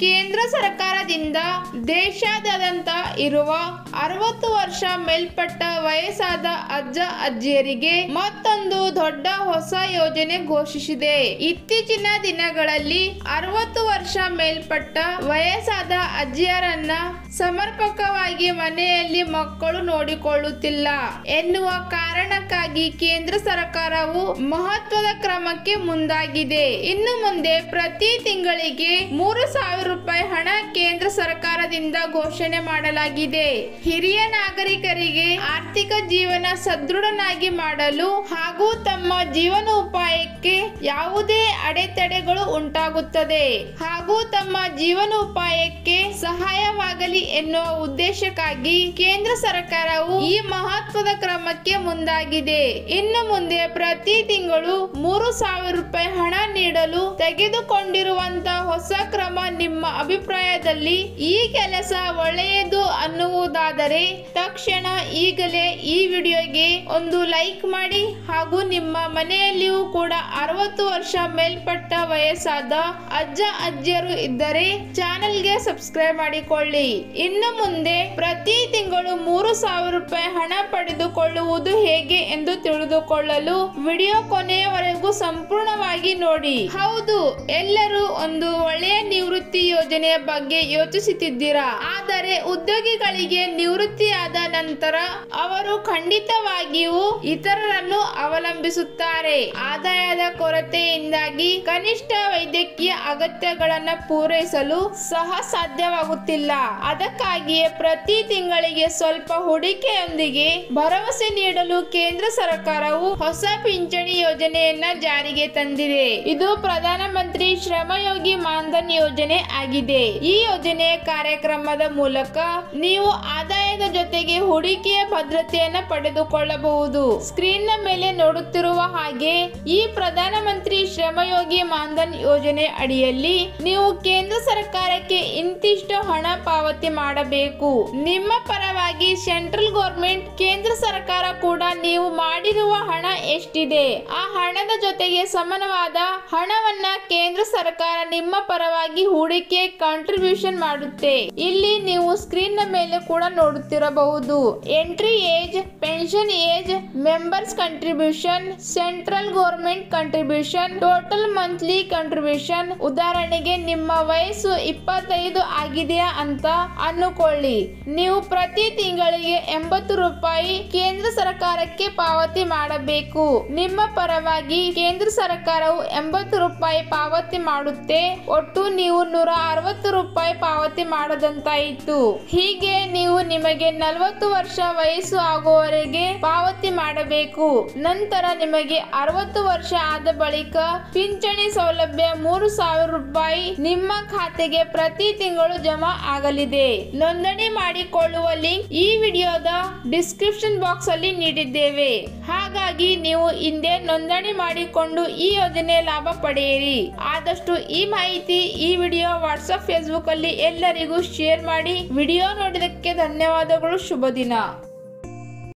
ಕೇಂದ್ರ ಸರ್ಕಾರದಿಂದ ದೇಶಾದ್ಯಂತ ಇರುವ ಅರವತ್ತು ವರ್ಷ ಮೇಲ್ಪಟ್ಟ ವಯಸ್ಸಾದ ಅಜ್ಜ ಅಜ್ಜಿಯರಿಗೆ ಮತ್ತೊಂದು ದೊಡ್ಡ ಹೊಸ ಯೋಜನೆ ಘೋಷಿಸಿದೆ ಇತ್ತೀಚಿನ ದಿನಗಳಲ್ಲಿ ಅರವತ್ತು ವರ್ಷ ಮೇಲ್ಪಟ್ಟ ವಯಸ್ಸಾದ ಅಜ್ಜಿಯರನ್ನ ಸಮರ್ಪಕವಾಗಿ ಮನೆಯಲ್ಲಿ ಮಕ್ಕಳು ನೋಡಿಕೊಳ್ಳುತ್ತಿಲ್ಲ ಎನ್ನುವ ಕಾರಣಕ್ಕಾಗಿ ಕೇಂದ್ರ ಸರ್ಕಾರವು ಮಹತ್ವದ ಕ್ರಮಕ್ಕೆ ಮುಂದಾಗಿದೆ ಇನ್ನು ಮುಂದೆ ಪ್ರತಿ ತಿಂಗಳಿಗೆ ಮೂರು ಸಾವಿರ ರೂಪಾಯಿ ಹಣ ಕೇಂದ್ರ ಸರ್ಕಾರದಿಂದ ಘೋಷಣೆ ಮಾಡಲಾಗಿದೆ ಹಿರಿಯ ನಾಗರಿಕರಿಗೆ ಆರ್ಥಿಕ ಜೀವನ ಸದೃಢನಾಗಿ ಮಾಡಲು ಹಾಗೂ ತಮ್ಮ ಜೀವನೋಪಾಯಕ್ಕೆ ಯಾವುದೇ ಅಡೆತಡೆಗಳು ಉಂಟಾಗುತ್ತದೆ ಹಾಗೂ ತಮ್ಮ ಜೀವನೋಪಾಯಕ್ಕೆ ಸಹಾಯವಾಗಲಿ ಎನ್ನುವ ಉದ್ದೇಶಕ್ಕಾಗಿ ಕೇಂದ್ರ ಸರ್ಕಾರವು ಈ ಮಹತ್ವದ ಕ್ರಮಕ್ಕೆ ಮುಂದಾಗಿದೆ ಇನ್ನು ಮುಂದೆ ಪ್ರತಿ ತಿಂಗಳು ಮೂರು ಸಾವಿರ ರೂಪಾಯಿ ಹಣ ನೀಡಲು ತೆಗೆದುಕೊಂಡಿರುವಂತಹ ಹೊಸ ಕ್ರಮ ನಿಮ್ಮ ಅಭಿಪ್ರಾಯದಲ್ಲಿ ಈ ಕೆಲಸ ಒಳ್ಳೆಯದು ಅನ್ನುವುದಾದರೆ ತಕ್ಷಣ ಈಗಲೇ ಈ ವಿಡಿಯೋಗೆ ಒಂದು ಲೈಕ್ ಮಾಡಿ ಹಾಗೂ ನಿಮ್ಮ ಮನೆಯಲ್ಲಿಯೂ ಕೂಡ ಅರವತ್ತು ವರ್ಷ ಮೇಲ್ಪಟ್ಟ ವಯಸ್ಸಾದ ಅಜ್ಜ ಅಜ್ಜಿಯರು ಇದ್ದರೆ ಚಾನೆಲ್ಗೆ ಸಬ್ಸ್ಕ್ರೈಬ್ ಮಾಡಿಕೊಳ್ಳಿ ಇನ್ನು ಮುಂದೆ ಪ್ರತಿ ತಿಂಗಳು ಮೂರು ಸಾವಿರ ರೂಪಾಯಿ ಹಣ ಪಡೆದುಕೊಳ್ಳುವುದು ಹೇಗೆ ಎಂದು ತಿಳಿದುಕೊಳ್ಳಲು ವಿಡಿಯೋ ಕೊನೆಯವರೆಗೂ ಸಂಪೂರ್ಣವಾಗಿ ನೋಡಿ ಹೌದು ಎಲ್ಲರೂ ಒಂದು ಒಳ್ಳೆಯ ನಿವೃತ್ತಿ ಯೋಜನೆಯ ಬಗ್ಗೆ ಯೋಚಿಸುತ್ತಿದ್ದೀರಾ ಆದರೆ ಉದ್ಯೋಗಿಗಳಿಗೆ ನಿವೃತ್ತಿಯಾದ ನಂತರ ಅವರು ಖಂಡಿತವಾಗಿಯೂ ಇತರರನ್ನು ಅವಲಂಬಿಸುತ್ತಾರೆ ಆದಾಯದ ಕೊರತೆಯಿಂದಾಗಿ ಕನಿಷ್ಠ ವೈದ್ಯಕೀಯ ಅಗತ್ಯಗಳನ್ನ ಪೂರೈಸಲು ಸಹ ಸಾಧ್ಯವಾಗುತ್ತಿಲ್ಲ ಅದಕ್ಕಾಗಿಯೇ ಪ್ರತಿ ತಿಂಗಳಿಗೆ ಸ್ವಲ್ಪ ಹೂಡಿಕೆಯೊಂದಿಗೆ ಭರವಸೆ ನೀಡಲು ಕೇಂದ್ರ ಸರ್ಕಾರವು ಹೊಸ ಪಿಂಚಣಿ ಯೋಜನೆಯನ್ನ ಜಾರಿಗೆ ತಂದಿದೆ ಇದು ಪ್ರಧಾನಮಂತ್ರಿ ಶ್ರಮಯೋಗಿ ಮಾನ್ಧನ್ ಯೋಜನೆ ಆಗಿದೆ ಈ ಯೋಜನೆಯ ಕಾರ್ಯಕ್ರಮದ ಮೂಲಕ ನೀವು ಆದಾಯದ ಜೊತೆಗೆ ಹೂಡಿಕೆಯ ಭದ್ರತೆಯನ್ನ ಪಡೆದುಕೊಳ್ಳಬಹುದು ಸ್ಕ್ರೀನ್ ನ ಮೇಲೆ ನೋಡುತ್ತಿರುವ ಹಾಗೆ ಈ ಪ್ರಧಾನಮಂತ್ರಿ ಶ್ರಮಯೋಗಿ ಮಾನ್ಧನ್ ಯೋಜನೆ ಅಡಿಯಲ್ಲಿ ನೀವು ಕೇಂದ್ರ ಸರ್ಕಾರಕ್ಕೆ ಇಂತಿಷ್ಟು ಹಣ ಪಾವತಿ ಮಾಡಬೇಕು ನಿಮ್ಮ ಪರವಾಗಿ ಸೆಂಟ್ರಲ್ ಗೌರ್ಮೆಂಟ್ ಕೇಂದ್ರ ಸರ್ಕಾರ ಕೂಡ ನೀವು ಮಾಡಿರುವ ಹಣ ಎಷ್ಟಿದೆ ಆ ಹಣದ ಜೊತೆಗೆ ಸಮಾನವಾದ ಹಣವನ್ನ ಕೇಂದ್ರ ಸರ್ಕಾರ ನಿಮ್ಮ ಪರವಾಗಿ ಹೂಡಿಕೆ ಕಾಂಟ್ರಿಬ್ಯೂಷನ್ ಮಾಡುತ್ತೆ ಇಲ್ಲಿ ನೀವು ಸ್ಕ್ರೀನ್ ನ ಮೇಲೆ ಕೂಡ ನೋಡುತ್ತಿರಬಹುದು entry age pension age members contribution central government contribution total monthly contribution ಉದಾಹರಣೆಗೆ ನಿಮ್ಮ ವಯಸ್ಸು ಇಪ್ಪತ್ತೈದು ಆಗಿದೆಯಾ ಅಂತ ಅನ್ನುಕೊಳ್ಳಿ ನೀವು ಪ್ರತಿ ತಿಂಗಳಿಗೆ ಎಂಬತ್ತು ರೂಪಾಯಿ ಕೇಂದ್ರ ಸರ್ಕಾರಕ್ಕೆ ಪಾವತಿ ಮಾಡಬೇಕು ನಿಮ್ಮ ಪರವಾಗಿ ಕೇಂದ್ರ ಸರ್ಕಾರವು ಎಂಬತ್ತು ರೂಪಾಯಿ ಪಾವತಿ ಮಾಡುತ್ತೆ ಒಟ್ಟು ನೀವು ನೂರ ಅರವತ್ತು ರೂಪಾಯಿ ಪಾವತಿ ಮಾಡದಂತಾಯಿತು ಹೀಗೆ ನೀವು ನಿಮಗೆ ನಲವತ್ತು ವರ್ಷ ವಯಸ್ಸು ಆಗುವವರೆಗೆ ಪಾವತಿ ಮಾಡಬೇಕು ನಂತರ ನಿಮಗೆ ಅರವತ್ತು ವರ್ಷ ಆದ ಬಳಿಕ ಪಿಂಚಣಿ ಸೌಲಭ್ಯ ಮೂರು ಸಾವಿರ ರೂಪಾಯಿ ನಿಮ್ಮ ಖಾತೆಗೆ ಪ್ರತಿ ತಿಂಗಳು ಜಮಾ ಆಗಲಿದೆ ನೋಂದಣಿ ಮಾಡಿಕೊಳ್ಳುವ ಲಿಂಕ್ ಈ ವಿಡಿಯೋದ ಡಿಸ್ಕ್ರಿಪ್ಷನ್ ಬಾಕ್ಸ್ ಅಲ್ಲಿ ನೀಡಿದ್ದೇವೆ ಹಾಗಾಗಿ ನೀವು ಹಿಂದೆ ನೋಂದಣಿ ಮಾಡಿಕೊಂಡು ಈ ಯೋಜನೆ ಲಾಭ ಪಡೆಯಿರಿ ಆದಷ್ಟು ಈ ಮಾಹಿತಿ ಈ ವಿಡಿಯೋ ವಾಟ್ಸಪ್ ಫೇಸ್ಬುಕ್ ಅಲ್ಲಿ ಎಲ್ಲರಿಗೂ ಶೇರ್ ಮಾಡಿ ವಿಡಿಯೋ ನೋಡಿದಕ್ಕೆ ಧನ್ಯವಾದಗಳು ಶುಭ ದಿನ